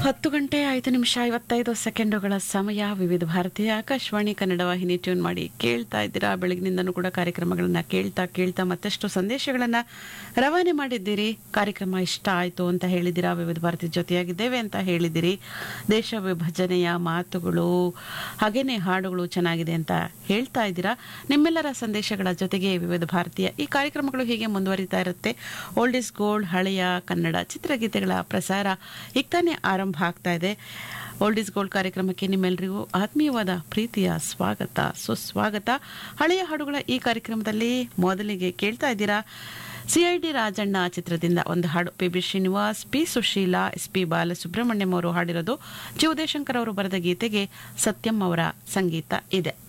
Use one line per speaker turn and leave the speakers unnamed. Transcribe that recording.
ಹತ್ತು ಗಂಟೆ ಐದು ನಿಮಿಷ ಐವತ್ತೈದು ಸೆಕೆಂಡುಗಳ ಸಮಯ ವಿವಿಧ ಭಾರತೀಯ ಆಕಾಶವಾಣಿ ಕನ್ನಡ ವಾಹಿನಿ ಟ್ಯೂನ್ ಮಾಡಿ ಕೇಳ್ತಾ ಇದ್ದೀರಾ ಬೆಳಗಿನಿಂದನೂ ಕೂಡ ಕಾರ್ಯಕ್ರಮಗಳನ್ನ ಕೇಳ್ತಾ ಕೇಳ್ತಾ ಮತ್ತಷ್ಟು ಸಂದೇಶಗಳನ್ನ ರವಾನೆ ಮಾಡಿದ್ದೀರಿ ಕಾರ್ಯಕ್ರಮ ಇಷ್ಟ ಆಯಿತು ಅಂತ ಹೇಳಿದ್ದೀರಾ ವಿವಿಧ ಭಾರತಿ ಜೊತೆಯಾಗಿದ್ದೇವೆ ಅಂತ ಹೇಳಿದ್ದೀರಿ ದೇಶ ವಿಭಜನೆಯ ಮಾತುಗಳು ಹಾಗೇನೆ ಹಾಡುಗಳು ಚೆನ್ನಾಗಿದೆ ಅಂತ ಹೇಳ್ತಾ ಇದ್ದೀರಾ ನಿಮ್ಮೆಲ್ಲರ ಸಂದೇಶಗಳ ಜೊತೆಗೆ ವಿವಿಧ ಭಾರತೀಯ ಈ ಕಾರ್ಯಕ್ರಮಗಳು ಹೀಗೆ ಮುಂದುವರಿತಾ ಇರುತ್ತೆ ಓಲ್ಡ್ ಇಸ್ ಗೋಲ್ಡ್ ಹಳೆಯ ಕನ್ನಡ ಚಿತ್ರಗೀತೆಗಳ ಪ್ರಸಾರ ಈಗ ತಾನೇ ಆರಂಭ ಆಗ್ತಾ ಇದೆ ಓಲ್ಡ್ ಇಸ್ ಗೋಲ್ಡ್ ಕಾರ್ಯಕ್ರಮಕ್ಕೆ ನಿಮ್ಮೆಲ್ಲರಿಗೂ ಆತ್ಮೀಯವಾದ ಪ್ರೀತಿಯ ಸ್ವಾಗತ ಸುಸ್ವಾಗತ ಹಳೆಯ ಹಾಡುಗಳ ಈ ಕಾರ್ಯಕ್ರಮದಲ್ಲಿ ಮೊದಲಿಗೆ ಕೇಳ್ತಾ ಇದ್ದೀರಾ ಸಿಐಡಿ ರಾಜಣ್ಣ ಚಿತ್ರದಿಂದ ಒಂದು ಹಾಡು P B Srinivas P Susheela S P Balasubrahmanyam ಅವರು ಹಾಡಿರೋದು ಜಿ ಉದಯಶಂಕರ್ ಅವರು ಬರೆದ ಗೀತೆಗೆ ಸತ್ಯಂ ಅವರ ಸಂಗೀತ ಇದೆ